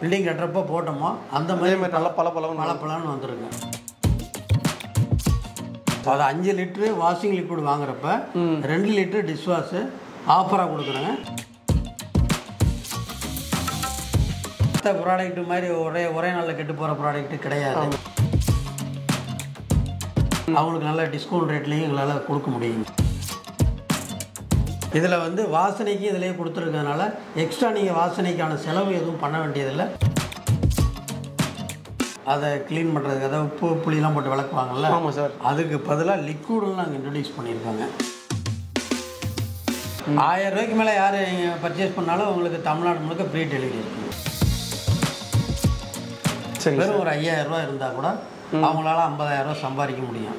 Building கட்டுறப்போ போட்டோமோ அந்த அதே மாதிரி மாதிரி நல்லா பல பழம் பளபளன்னு வந்துருங்க அது அஞ்சு லிட்ரு வாஷிங் லிக்விட் வாங்குறப்ப ரெண்டு லிட்ரு டிஷ் வாஷு ஆஃபராக கொடுக்குறேங்க மற்ற ப்ராடக்ட் மாதிரி ஒரே ஒரே நாளில் கெட்டு போகிற ப்ராடக்ட் கிடையாது அவங்களுக்கு நல்ல டிஸ்கவுண்ட் ரேட்லேயும் எங்களால் கொடுக்க முடியும் இதில் வந்து வாசனைக்கு இதிலேயே கொடுத்துருக்கறதுனால எக்ஸ்ட்ரா நீங்கள் வாசனைக்கான செலவு எதுவும் பண்ண வேண்டியதில்லை அதை க்ளீன் பண்ணுறதுக்கு அதாவது உப்பு புளியெல்லாம் போட்டு விளக்குவாங்கல்ல ஆமாம் சார் அதுக்கு பதிலாக லிக்விடும் நாங்கள் இன்ட்ரடியூஸ் பண்ணியிருக்காங்க ஆயிரம் ரூபாய்க்கு மேலே யார் பர்ச்சேஸ் பண்ணாலும் உங்களுக்கு தமிழ்நாடு முழுக்க ஃப்ரீ டெலிவரி இருக்குது சரிங்க வெறும் ஒரு ஐயாயிரம் ரூபாய் இருந்தால் கூட அவங்களால ஐம்பதாயிரம் ரூபாய் சம்பாதிக்க முடியும்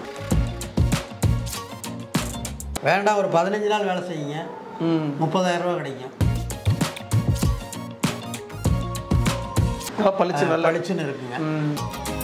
வேண்டாம் ஒரு பதினஞ்சு நாள் வேலை செய்யுங்க ம் முப்பதாயிரம் ரூபாய் கிடைக்கும் நல்லா பளிச்சு நல்லா பளிச்சுன்னு இருக்குங்க ம்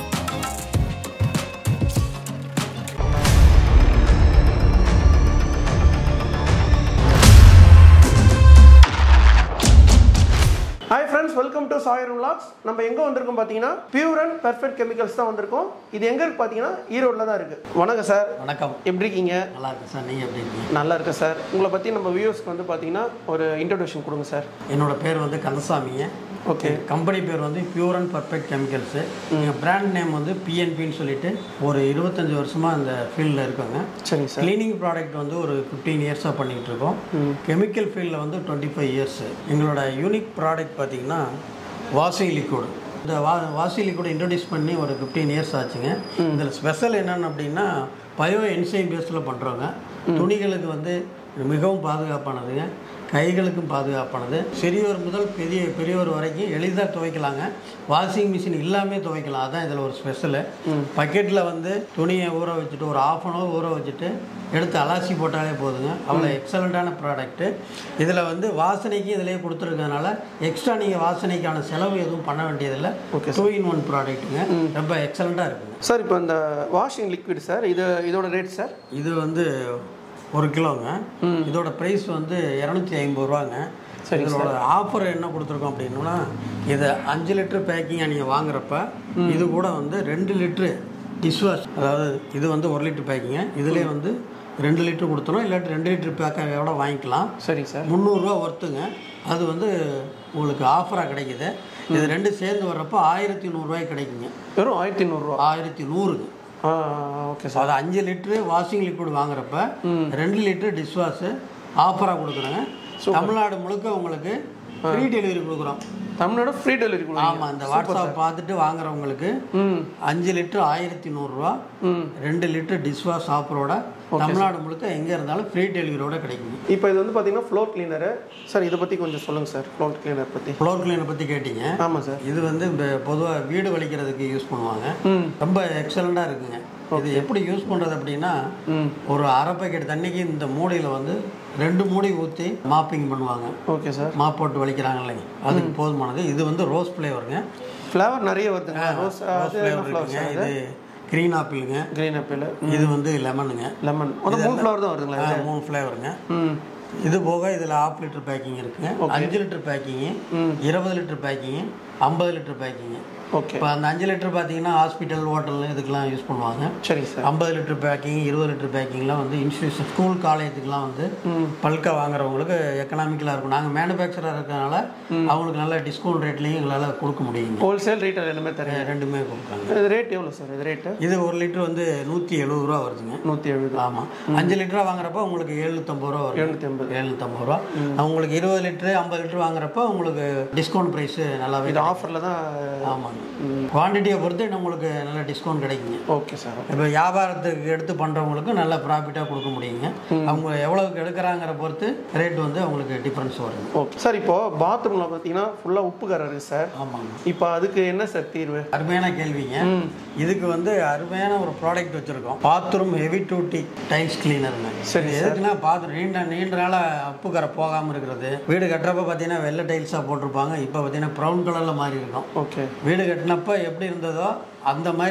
ஹாய் ஃப்ரெண்ட்ஸ் வெல்கம் டு சாயர் vlogs நம்ம எங்கே வந்திருக்கோம் பார்த்தீங்கன்னா பியூர் அண்ட் பெர்ஃபெக்ட் கெமிக்கல்ஸ் தான் வந்திருக்கோம் இது எங்கே இருக்கு பார்த்தீங்கன்னா ஈரோட்டில் தான் இருக்குது வணக்கம் சார் வணக்கம் எப்படி இருக்கீங்க நல்லா இருக்கு சார் நீங்கள் எப்படி இருக்கீங்க நல்லா இருக்கேன் சார் உங்களை பற்றி நம்ம வியூவர்ஸ்க்கு வந்து பார்த்தீங்கன்னா ஒரு இன்ட்ரடக்ஷன் கொடுங்க சார் என்னோட பேர் வந்து கந்தசாமிங்க ஓகே கம்பெனி பேர் வந்து பியூர் அண்ட் பர்ஃபெக்ட் கெமிக்கல்ஸு எங்கள் பிராண்ட் நேம் வந்து பிஎன்பின்னு சொல்லிட்டு ஒரு இருபத்தஞ்சி வருஷமாக இந்த ஃபீல்டில் இருக்காங்க சரிங்க சார் க்ளீனிங் ப்ராடக்ட் வந்து ஒரு ஃபிஃப்டீன் இயர்ஸாக பண்ணிகிட்டு இருக்கோம் கெமிக்கல் ஃபீல்டில் வந்து டுவெண்ட்டி ஃபைவ் இயர்ஸ் எங்களோட யூனிக் ப்ராடக்ட் பார்த்தீங்கன்னா வாஷிங் லிக்விட் இந்த வா வாஷிங் லிக்விட் இன்ட்ரடியூஸ் பண்ணி ஒரு ஃபிஃப்டீன் இயர்ஸ் ஆச்சுங்க இதில் ஸ்பெஷல் என்னென்னு அப்படின்னா பயோ என்சைம் பேஸில் பண்ணுறோங்க துணிகளுக்கு வந்து மிகவும் பாதுகாப்பானதுங்க கைகளுக்கும் பாதுகாப்பானது சிறியோர் முதல் பெரிய பெரியவர் வரைக்கும் எளிதாக துவைக்கலாங்க வாஷிங் மிஷின் இல்லாமல் துவைக்கலாம் அதான் இதில் ஒரு ஸ்பெஷலு பக்கெட்டில் வந்து துணியை ஊற வச்சுட்டு ஒரு ஆஃப் அன் ஹவர் ஊற வச்சுட்டு எடுத்து அலாசி போட்டாலே போதுங்க அவ்வளோ எக்ஸலண்ட்டான ப்ராடக்ட்டு இதில் வந்து வாசனைக்கு இதிலேயே கொடுத்துருக்கறதுனால எக்ஸ்ட்ரா நீங்கள் வாசனைக்கான செலவு எதுவும் பண்ண வேண்டியதில்லை Okay, டூ இன் ஒன் ப்ராடக்ட்டுங்க ரொம்ப எக்ஸலண்ட்டாக இருக்குங்க சார் இப்போ இந்த வாஷிங் லிக்விட் சார் இது இதோட ரேட் சார் இது வந்து ஒரு கிலோங்க இதோட ப்ரைஸ் வந்து இரநூத்தி ஐம்பது ரூபாங்க சரி, இதோட ஆஃபர் என்ன கொடுத்துருக்கோம் அப்படின்னா இதை அஞ்சு லிட்டர் பேக்கிங்காக நீங்கள் வாங்குறப்ப இது கூட வந்து ரெண்டு லிட்ரு டிஷ்வாஷ் அதாவது இது வந்து ஒரு லிட்டர் பேக்கிங்க இதுலேயே வந்து ரெண்டு லிட்டர் கொடுத்துரும் இல்லாட்டி ரெண்டு லிட்டர் பேக்கோட வாங்கிக்கலாம் சரிங்க சார் முந்நூறுரூவா ஒர்த்துங்க அது வந்து உங்களுக்கு ஆஃபராக கிடைக்குது இது ரெண்டு சேர்ந்து வர்றப்போ ஆயிரத்தி நூறுரூவாய்க்கு கிடைக்குங்க வெறும் ஆயிரத்தி நூறுரூவா ஆயிரத்தி நூறுங்க ஆ ஓகே சார் அது அஞ்சு லிட்ரு வாஷிங் லிக்விட் வாங்குறப்ப ரெண்டு லிட்டரு டிஷ் வாஷு ஆஃபராக கொடுக்குறேங்க தமிழ்நாடு முழுக்க உங்களுக்கு ஃப்ரீ டெலிவரி கொடுக்குறோம் தமிழ்நாடு ஃப்ரீ டெலிவரி கொடுங்க ஆமாம் இந்த வாட்ஸ்அப் பார்த்துட்டு வாங்குறவங்களுக்கு ம் அஞ்சு லிட்டர் ஆயிரத்தி நூறுரூவா ம் ரெண்டு லிட்டர் டிஷ் வாஷ் ஆஃபரோட தமிழ்நாடு முழுக்க எங்கே இருந்தாலும் ஃப்ரீ டெலிவரியோட கிடைக்குங்க இப்போ இது வந்து பார்த்தீங்கன்னா ஃப்ளோர் கிளீனரு சார் இதை பற்றி கொஞ்சம் சொல்லுங்கள் சார் ஃப்ளோர் கிளீனர் பற்றி ஃப்ளோர் கிளீனர் பற்றி கேட்டீங்க ஆமாம் சார் இது வந்து பொதுவாக வீடு வலிக்கிறதுக்கு யூஸ் பண்ணுவாங்க ம் ரொம்ப எக்ஸலண்ட்டாக இருக்குங்க இது எப்படி யூஸ் பண்ணுறது அப்படின்னா ம் ஒரு அரை பாக்கெட் தண்ணிக்கு இந்த மூடியில் வந்து ரெண்டு மூடி ஊற்றி மாப்பிங் பண்ணுவாங்க ஓகே சார் மாப் போட்டு வலிக்கிறாங்க இல்லைங்க அதுக்கு போதுமானது இது வந்து ரோஸ் ஃப்ளேவருங்க ஃப்ளேவர் நிறைய வருதுங்க ரோஸ் ரோஸ் அது என்ன ஃப்ளேவர் ஃப்ளவர் இருக்குங்க சார் இது க்ரீன் ஆப்பிளுங்க க்ரீன் ஆப்பிள் இது வந்து லெமனுங்க லெமன் மொத்தம் மூணு ஃப்ளவர் தான் வருதுங்களா ஆ, மூணு ஃப்ளேவருங்க ம் இது போக இதில் ஆஃப் லிட்டர் பேக்கிங் இருக்குங்க அஞ்சு லிட்டர் பேக்கிங்கு ம். இருபது லிட்டர் பேக்கிங்கு ஐம்பது லிட்டர் பேக்கிங்கு ஓகே இப்போ அந்த அஞ்சு லிட்டர் பார்த்தீங்கன்னா ஹாஸ்பிட்டல் ஹோட்டல் இதுக்கெல்லாம் யூஸ் பண்ணுவாங்க சரிங்க சார் ஐம்பது லிட்டர் பேக்கிங் இருபது லிட்டர் பேக்கிங்லாம் வந்து இன்ஸ்டியூஷன் ஸ்கூல் காலேஜுக்குலாம் வந்து ம் பல்காக வாங்குறவங்களுக்கு எக்கனாமிக்கலாக இருக்கும் நாங்கள் மேனுஃபேக்சராக இருக்கிறதுனால அவங்களுக்கு நல்ல டிஸ்கவுண்ட் ரேட்லேயும் எங்களால் கொடுக்க முடியுங்க ஹோல்சேல் ரீட்டைல் ரெண்டுமே தரீங்க ரெண்டுமே கொடுக்குறாங்க இது ரேட் எவ்வளோ சார் இது ரேட்டு இது ஒரு லிட்டர் வந்து நூற்றி எழுபது ரூபா வருதுங்க நூற்றி எழுபது ஆமாம் அஞ்சு லிட்டரா வாங்குறப்ப உங்களுக்கு எழுநூத்தம்பது ரூபா வரும் எழுநூற்றி ஐம்பது எழுநூத்தம்பது ரூபா உங்களுக்கு இருபது லிட்டரு ஐம்பது லிட்டர் வாங்குறப்ப உங்களுக்கு டிஸ்கவுண்ட் ப்ரைஸு நல்லாவே இது ஆஃபரில் தான் ஆமாங்க குவான்டிட்டியை பொறுத்து நம்மளுக்கு நல்ல டிஸ்கவுண்ட் கிடைக்குங்க ஓகே சார் இப்போ வியாபாரத்துக்கு எடுத்து பண்ணுறவங்களுக்கு நல்ல ப்ராஃபிட்டாக கொடுக்க முடியுங்க அவங்க எவ்வளவுக்கு எடுக்கிறாங்கிற பொறுத்து ரேட் வந்து அவங்களுக்கு டிஃப்ரென்ஸ் வரும் ஓகே சார் இப்போ பாத்ரூமில் பார்த்தீங்கன்னா ஃபுல்லாக உப்பு கரை இருக்குது சார் ஆமாங்க இப்போ அதுக்கு என்ன சார் தீர்வு அருமையான கேள்விங்க இதுக்கு வந்து அருமையான ஒரு ப்ராடக்ட் வச்சுருக்கோம் பாத்ரூம் ஹெவி டியூட்டி டைல்ஸ் கிளீனருங்க சரி எதுக்குன்னா பாத்ரூம் நீண்ட நீண்ட நாளாக உப்பு கரை போகாமல் இருக்கிறது வீடு கட்டுறப்ப பார்த்தீங்கன்னா வெள்ளை டைல்ஸாக போட்டிருப்பாங்க இப்போ பார்த்தீங்கன்னா ப்ரௌன் கலரில் மாறி இருக்கும் ஓகே வீடு கட்டினப்ப எப்படி இருந்ததோ அந்த மாதிரி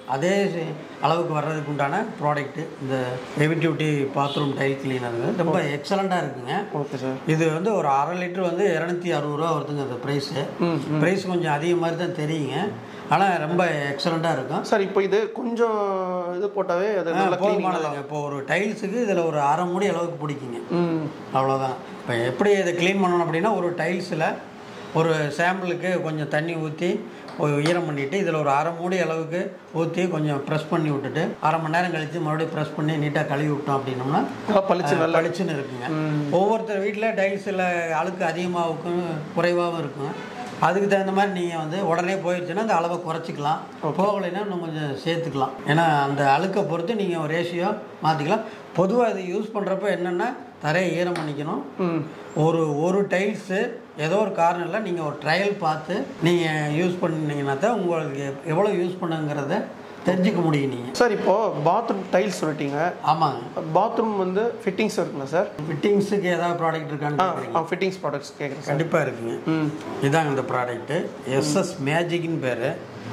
அதே அளவுக்கு வர்றதுக்கு உண்டான ப்ராடக்ட்டு இந்த heavy duty bathroom tile cleaner ரொம்ப எக்ஸலண்ட்டாக இருக்குங்க ஓகே சார் இது வந்து ஒரு அரை லிட்டர் வந்து இரநூத்தி அறுபது ரூபா வருதுங்க அந்த ப்ரைஸு ம் ப்ரைஸ் கொஞ்சம் அதிகம் மாதிரி தான் தெரியுங்க ஆனால் ரொம்ப எக்ஸலண்ட்டாக இருக்கும் சார் இப்போ இது கொஞ்சம் இது போட்டாவே அது நல்லா க்ளீனிங் போதுமானதுங்க இப்போ ஒரு டைல்ஸுக்கு இதில் ஒரு அரை மூடி அளவுக்கு பிடிக்குங்க ம் அவ்வளோதான் இப்போ எப்படி இதை க்ளீன் பண்ணணும் அப்படின்னா ஒரு டைல்ஸில் ஒரு சாம்பிளுக்கு கொஞ்சம் தண்ணி ஊற்றி ஈரம் பண்ணிவிட்டு இதில் ஒரு அரை மூடி அளவுக்கு ஊற்றி கொஞ்சம் ப்ரெஸ் பண்ணி விட்டுட்டு அரை மணி நேரம் கழித்து மறுபடியும் ப்ரெஸ் பண்ணி நீட்டாக கழுவி விட்டோம் அப்படின்னோம்னா நல்லா பளிச்சு அஹ், பளிச்சுன்னு இருக்குங்க ஒவ்வொருத்தர் வீட்டில் டைல்ஸில் அழுக்கு அதிகமாக இருக்கும் குறைவாகவும் இருக்கும் அதுக்கு தகுந்த மாதிரி நீங்கள் வந்து உடனே போயிடுச்சுன்னா அந்த அளவை குறைச்சிக்கலாம் போகலைன்னா இன்னும் கொஞ்சம் சேர்த்துக்கலாம் ஏன்னா அந்த அழுக்கை பொறுத்து நீங்கள் ஒரு ரேஷியோ மாற்றிக்கலாம் பொதுவாக இது யூஸ் பண்ணுறப்ப என்னென்னா தரையை ஈரம் பண்ணிக்கணும் ம் ஒரு ஒரு டைல்ஸு ஏதோ ஒரு காரணம் நீங்கள் ஒரு ட்ரையல் பார்த்து நீங்கள் யூஸ் பண்ணீங்கன்னா தான் உங்களுக்கு எவ்வளோ யூஸ் பண்ணுங்கிறத தெரிஞ்சுக்க முடியும் நீங்கள் சார் இப்போ பாத்ரூம் டைல்ஸ் சொல்லிட்டீங்க ஆமாங்க பாத்ரூம் வந்து ஃபிட்டிங்ஸ் இருக்குங்களா சார் ஃபிட்டிங்ஸுக்கு ஏதாவது ப்ராடக்ட் இருக்கான்னு கேட்குறீங்க ஆ ஃபிட்டிங்ஸ் ப்ராடக்ட்ஸ் கேட்குறேன் சார் கண்டிப்பாக இருக்குங்க ம் இதாங்க இந்த ப்ராடக்ட்டு எஸ்எஸ் மேஜிக்னு பேர்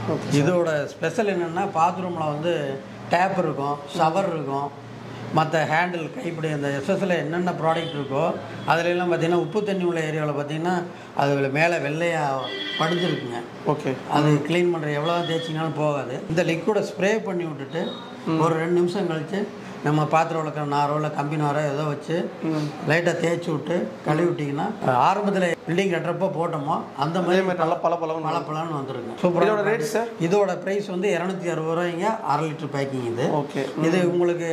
இதோட ஸ்பெஷல் என்னென்னா பாத்ரூமில் வந்து டேப் இருக்கும் ஷவர் இருக்கும் மற்ற ஹேண்டில் கைப்பிடி அந்த எஸ்எஸ்ல என்னென்ன ப்ராடக்ட் இருக்கோ அதுல எல்லாம் பார்த்தீங்கன்னா உப்பு தண்ணி உள்ள ஏரியாவில் பார்த்தீங்கன்னா அது மேலே வெள்ளையாக படிஞ்சிருக்குங்க ஓகே அது க்ளீன் பண்ணுற எவ்வளோ தேய்ச்சிங்கனாலும் போகாது இந்த லிக்விடை ஸ்ப்ரே பண்ணி விட்டுட்டு ஒரு ரெண்டு நிமிஷம் கழித்து நம்ம பாத்திரம் விளக்குற நாரோ இல்லை கம்பி நாரோ ஏதோ வச்சு லைட்டாக தேய்ச்சி விட்டு கழுவி விட்டிங்கன்னா ஆரம்பத்தில் பில்டிங் கட்டுறப்போ போட்டோமோ அந்த அதே மாதிரி மாதிரி நல்லா பல பழம் பழப்பழம்னு வந்துருங்க இதோட சூப்பராக ரேட் சார் இதோட ப்ரைஸ் வந்து இரநூத்தி அறுபது ரூபாய்ங்க அரை லிட்டர் பேக்கிங் இது ஓகே இது உங்களுக்கு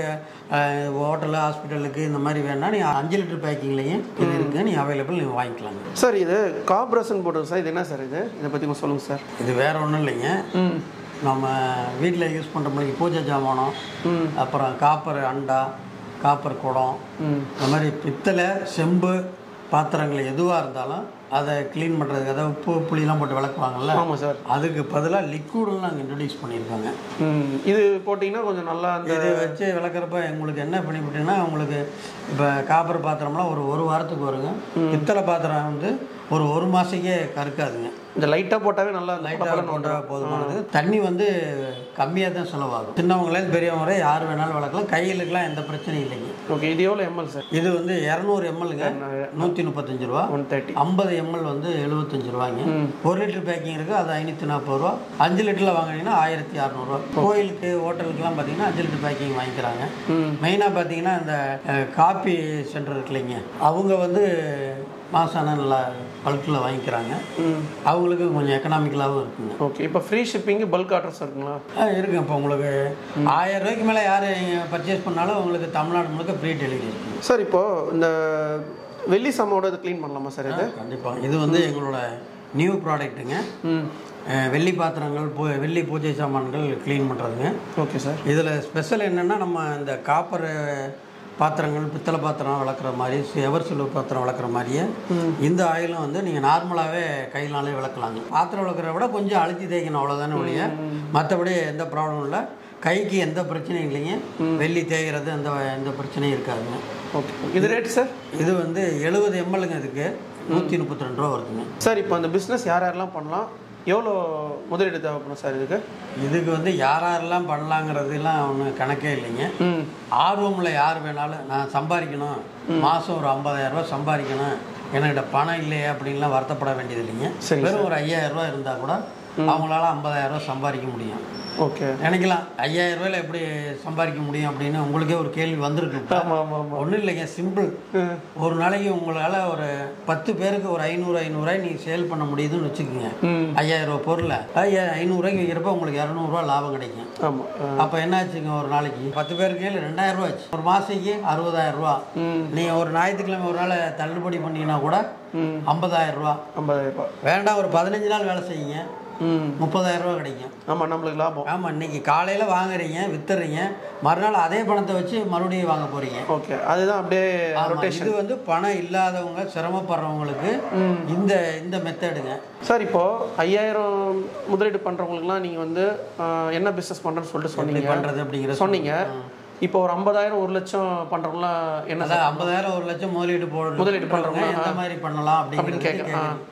ஹோட்டலு ஹாஸ்பிட்டலுக்கு இந்த மாதிரி வேணா நீங்கள் அஞ்சு லிட்டர் பேக்கிங்லேயும் இது இருக்குது நீங்கள் அவைலபிள் நீங்கள் வாங்கிக்கலாங்க சார் இது காப்ரேஷன் போட்டு சார் இது என்ன சார் இது இதை பற்றி கொஞ்சம் சொல்லுங்கள் சார் இது வேற ஒன்றும் இல்லைங்க ம் நம்ம வீட்டில் யூஸ் பண்ணுற மாதிரி பூஜை ஜாமானம் ம் அப்புறம் காப்பர் அண்டா காப்பர் குடம் ம் இந்த மாதிரி பித்தளை செம்பு பாத்திரங்கள் எதுவாக இருந்தாலும் அதை க்ளீன் பண்ணுறதுக்கு அதாவது உப்பு புளியெல்லாம் போட்டு விளக்குவாங்கல்ல ஆமாம் சார் அதுக்கு பதிலாக லிக்விடெல்லாம் நாங்கள் இன்ட்ரடியூஸ் பண்ணியிருக்காங்க ம் இது போட்டிங்கன்னா கொஞ்சம் நல்லா அந்த இது வச்சு விளக்குறப்ப உங்களுக்கு என்ன பண்ணிவிட்டீங்கன்னா உங்களுக்கு இப்போ காப்பர் பாத்திரம்லாம் ஒரு ஒரு வாரத்துக்கு வருங்க பித்தளை பாத்திரம் வந்து ஒரு ஒரு மாதத்துக்கே கருக்காதுங்க இந்த லைட்டாக போட்டாவே நல்லா லைட்டாக போட்டால் போதுமானது தண்ணி வந்து கம்மியாக தான் செலவாகும் சின்னவங்களேருந்து பெரியவங்க வரை யார் வேணாலும் வளர்க்கலாம் கையிலுக்கெல்லாம் எந்த பிரச்சனையும் இல்லைங்க ஓகே இது எவ்வளோ எம்எல் சார் இது வந்து இரநூறு எம்எல்ங்க நூற்றி முப்பத்தஞ்சு ரூபா ஒன் தேர்ட்டி ஐம்பது எம்எல் வந்து எழுபத்தஞ்சு ரூபாய்ங்க ஒரு லிட்டர் பேக்கிங் இருக்குது அது ஐநூற்றி நாற்பது ரூபா அஞ்சு லிட்டரில் வாங்கினீங்கன்னா ஆயிரத்தி அறநூறுவா கோயிலுக்கு ஹோட்டலுக்குலாம் பார்த்தீங்கன்னா அஞ்சு லிட்டர் பேக்கிங் வாங்கிக்கிறாங்க ம் மெயினாக பார்த்தீங்கன்னா இந்த அஹ், காப்பி சென்டர் இருக்கு இல்லைங்க அவங்க வந்து மாசான நல்லா பல்கில் வாங்கிக்கிறாங்க ம் அவங்களுக்கு கொஞ்சம் எக்கனாமிக்கலாகவும் இருக்குங்க ஓகே இப்போ ஃப்ரீ ஷிப்பிங்கு பல்க் ஆர்டர்ஸ் இருக்குங்களா ஆ இருக்குங்க இப்போ உங்களுக்கு ஆயிரம் ரூபாய்க்கு மேலே யார் பர்ச்சேஸ் பண்ணாலும் உங்களுக்கு தமிழ்நாடு முழுக்க ஃப்ரீ டெலிவரி இருக்குங்க சார் இப்போ இந்த வெள்ளி சம்மோட இது க்ளீன் பண்ணலாமா சார் இது கண்டிப்பாக இது வந்து எங்களோட நியூ ப்ராடக்ட்டுங்க ம் அஹ், வெள்ளி பாத்திரங்கள் பூ வெள்ளி பூஜை சாமான்கள் க்ளீன் பண்ணுறதுங்க ஓகே சார் இதில் ஸ்பெஷல் என்னென்னா நம்ம இந்த காப்பர் பாத்திரங்கள் பித்தளை பாத்திரம் வளர்க்குற மாதிரி எவர் சில்வர் பாத்திரம் வளர்க்குற மாதிரியே இந்த ஆயிலும் வந்து நீங்கள் நார்மலாகவே கையினாலே விளக்கலாங்க பாத்திரம் விளக்குறத விட கொஞ்சம் அழுத்தி தேய்க்கணும் அவ்வளோதானே ஒழிய மற்றபடி எந்த ப்ராப்ளம் இல்லை கைக்கு எந்த பிரச்சனையும் இல்லைங்க வெள்ளி தேய்கிறது எந்த எந்த பிரச்சனையும் இருக்காதுங்க ஓகே இது ரேட் சார் இது வந்து எழுபது எம்எல்ங்க இதுக்கு நூற்றி முப்பத்தி ரெண்டு ரூபா வருதுங்க சார் இப்போ அந்த பிஸ்னஸ் யார் யாரெல்லாம் பண்ணலாம் எவ்வளோ முதலீடு தேவைப்படும் சார் இதுக்கு இதுக்கு வந்து யார் யாரெல்லாம் பண்ணலாங்கிறதுலாம் ஒன்றும் கணக்கே இல்லைங்க ம் ஆர்வமில் யார் வேணாலும் நான் சம்பாதிக்கணும் மாதம் ஒரு 50000 ரூபாய் சம்பாதிக்கணும் என்கிட்ட பணம் இல்லையே அப்படின்லாம் வருத்தப்பட வேண்டியது இல்லைங்க சரிங்க வெறும் ஒரு 5000 ரூபாய் இருந்தால் கூட அவங்களால 50000 ரூபாய் சம்பாதிக்க முடியும் ஓகே நினைக்கலாம் 5000 ரூபாயில எப்படி சம்பாதிக்க முடியும் அப்படின்னு உங்களுக்கே ஒரு கேள்வி வந்திருக்கு ஆமாம் ஆமாம் ஆமாம் ஒன்றும் இல்லைங்க சிம்பிள் ஒரு நாளைக்கு உங்களால் ஒரு பத்து பேருக்கு ஒரு ஐநூறு ஐநூறுரூவாய் நீங்கள் சேல் பண்ண முடியுதுன்னு வச்சுக்கோங்க ம் ஐயாயிரம் ரூபாய் பொருளை ஐயா ஐநூறுரூவாய்க்கு விற்கிறப்ப உங்களுக்கு இரநூறுவா லாபம் கிடைக்கும் ஆமாம் அப்போ என்னாச்சுங்க ஒரு நாளைக்கு பத்து பேருக்கு கீழே ரெண்டாயிரம் ரூபா ஆச்சு ஒரு மாதத்துக்கு அறுபதாயிரம் ரூபா ம் நீங்கள் ஒரு ஞாயிற்றுக்கிழமை ஒரு நாள் தள்ளுபடி பண்ணீங்கன்னா கூட ம் ஐம்பதாயிரம் ரூபா ஐம்பதாயிரம் ரூபாய் வேண்டாம் ஒரு பதினஞ்சு நாள் வேலை செய்யுங்க ம் முப்பதாயிரம் ரூபா கிடைக்கும் ஆமாம் நம்மளுக்கு லாபம் ஆமாம் இன்னைக்கு காலையில் வாங்குறீங்க வித்துறீங்க மறுநாள் அதே பணத்தை வச்சு மறுபடியும் வாங்க போகிறீங்க ஓகே அதுதான் அப்படியே ஆமா, இது வந்து பணம் இல்லாதவங்க சிரமப்படுறவங்களுக்கு இந்த இந்த மெத்தடுங்க சார் இப்போ ஐயாயிரம் முதலீடு பண்றவங்களுக்குலாம் நீங்க வந்து ஆஹ், என்ன பிசினஸ் பண்றேன்னு சொல்லிட்டு எப்படி சொன்னீங்க பண்ணுறது அப்படிங்கிற சொன்னீங்க இப்போ ஒரு ஐம்பதாயிரம் ஒரு லட்சம் பண்றவங்களாம் என்ன சார் அதான் ஐம்பதாயிரம் ஒரு லட்சம் முதலீடு போடணும் முதலீடு பண்றவங்க, எந்த மாதிரி பண்ணலாம் அப்படின்னு அப்படிங்கிறது கேட்குறேன். கேட்குறேன்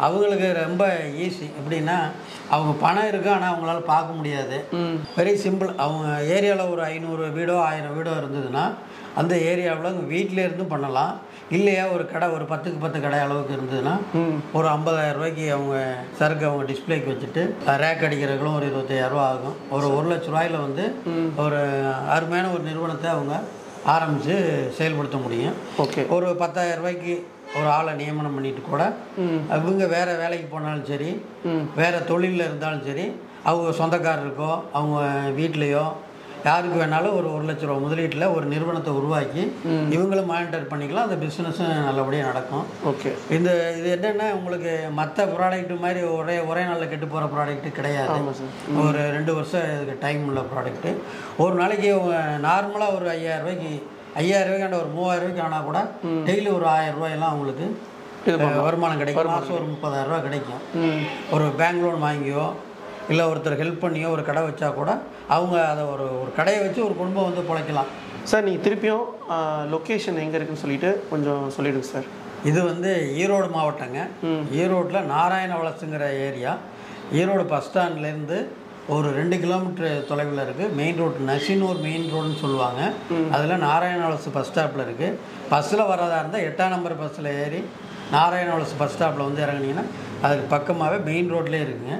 அவங்களுக்கு ரொம்ப ஈஸி எப்படின்னா அவங்க பணம் இருக்கு ஆனால் அவங்களால பார்க்க முடியாது ம் வெரி சிம்பிள் அவங்க ஏரியாவில் ஒரு ஐநூறு வீடோ ஆயிரம் வீடோ இருந்ததுன்னா அந்த ஏரியாவில் அவங்க வீட்டிலே இருந்து பண்ணலாம் இல்லையா ஒரு கடை ஒரு பத்துக்கு பத்து கடை அளவுக்கு இருந்ததுன்னா ம் ஒரு 50000 ரூபாய்க்கு அவங்க சரக்கு அவங்க டிஸ்ப்ளேக்கு வச்சுட்டு ரேக் அடிக்கிறதுகளும் ஒரு இருபத்தாயிரம் ரூபா ஆகும் ஒரு ஒரு லட்ச ரூபாயில வந்து ஒரு அருமையான ஒரு நிறுவனத்தை அவங்க ஆரம்பித்து செயல்படுத்த முடியும் ஓகே ஒரு 10000 ரூபாய்க்கு ஒரு ஆளை நியமனம் பண்ணிட்டு கூட ம் அவங்க வேற வேலைக்கு போனாலும் சரி ம் வேற தொழிலில் இருந்தாலும் சரி அவங்க சொந்தக்காரருக்கோ அவங்க வீட்லேயோ யாருக்கு வேணாலும் ஒரு ஒரு லட்ச ரூபா முதலீட்டில் ஒரு நிறுவனத்தை உருவாக்கி இவங்களும் மானிட்டர் பண்ணிக்கலாம் அந்த பிஸ்னஸும் நல்லபடியாக நடக்கும் ஓகே இந்த இது என்னென்னா உங்களுக்கு மற்ற ப்ராடக்ட் மாதிரி ஒரே ஒரே நாளில் கெட்டு போகிற ப்ராடக்ட் கிடையாது ஆமாம் சார் ஒரு ரெண்டு வருஷம் இதுக்கு டைம் உள்ள ப்ராடக்ட்டு ஒரு நாளைக்கு நார்மலாக ஒரு ஐயாயிரம் ரூபாய்க்கு ஐயாயிரம் ரூபாய்க்காண்ட ஒரு மூவாயிரம் ரூபாய்க்கு ஆனால் கூட டெய்லி ஒரு ஆயிரம் ரூபாயெல்லாம் அவங்களுக்கு அஹ், வருமானம் கிடைக்கும் மாதம் ஒரு முப்பதாயிரம் ரூபாய் கிடைக்கும் ம் ஒரு பேங்க் லோன் வாங்கியோ இல்லை ஒருத்தர் ஹெல்ப் பண்ணியோ ஒரு கடை வச்சா கூட அவங்க அதை ஒரு ஒரு கடையை வச்சு ஒரு குடும்பம் வந்து பிழைக்கலாம் சார் நீங்கள் திருப்பியும் லொக்கேஷன் எங்கே இருக்குன்னு சொல்லிட்டு கொஞ்சம் சொல்லிடுங்க சார் இது வந்து ஈரோடு மாவட்டங்க ஈரோட்டில் நாராயண வளசுங்கிற ஏரியா ஈரோடு பஸ் ஸ்டாண்ட்லேருந்து ஒரு ரெண்டு கிலோமீட்டர் தொலைவில் இருக்குது மெயின் ரோடு நசினூர் மெயின் ரோடுன்னு சொல்லுவாங்க அதில் நாராயண வளசு பஸ் ஸ்டாப்பில் இருக்குது பஸ்ஸில் வர்றதா இருந்தால் எட்டாம் நம்பர் பஸ்ஸில் ஏறி நாராயண வளசு பஸ் ஸ்டாப்பில் வந்து இறங்குனீங்கன்னா அதுக்கு பக்கமாகவே மெயின் ரோட்லேயே இருக்குங்க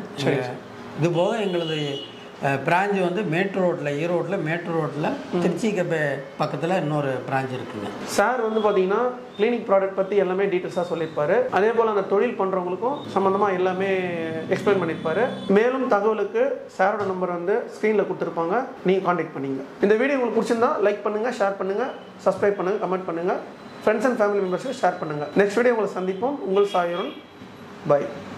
இது போக எங்களது பிரான்ச் வந்து மேட்டூர் ரோட்டில் ஈரோட்டில் மேட்டூர் ரோட்டில் திருச்சி கப்பே பக்கத்தில் இன்னொரு பிரான்ச் இருக்குங்க சார் வந்து பார்த்தீங்கன்னா கிளினிக் ப்ராடக்ட் பற்றி எல்லாமே டீட்டெயில்ஸாக சொல்லியிருப்பாரு அதே போல் அந்த தொழில் பண்ணுறவங்களுக்கும் சம்மந்தமாக எல்லாமே எக்ஸ்பிளைன் பண்ணியிருப்பாரு மேலும் தகவலுக்கு சாரோட நம்பர் வந்து ஸ்க்ரீனில் கொடுத்துருப்பாங்க நீங்கள் காண்டாக்ட் பண்ணிங்க இந்த வீடியோ உங்களுக்கு பிடிச்சிருந்தா லைக் பண்ணுங்கள் ஷேர் பண்ணுங்கள் சப்ஸ்கிரைப் பண்ணுங்கள் கமெண்ட் பண்ணுங்கள் ஃப்ரெண்ட்ஸ் அண்ட் ஃபேமிலி மெம்பர்ஸுக்கு ஷேர் பண்ணுங்கள் நெக்ஸ்ட் வீடியோ உங்களை சந்திப்போம் உங்கள் சாயுரன் பை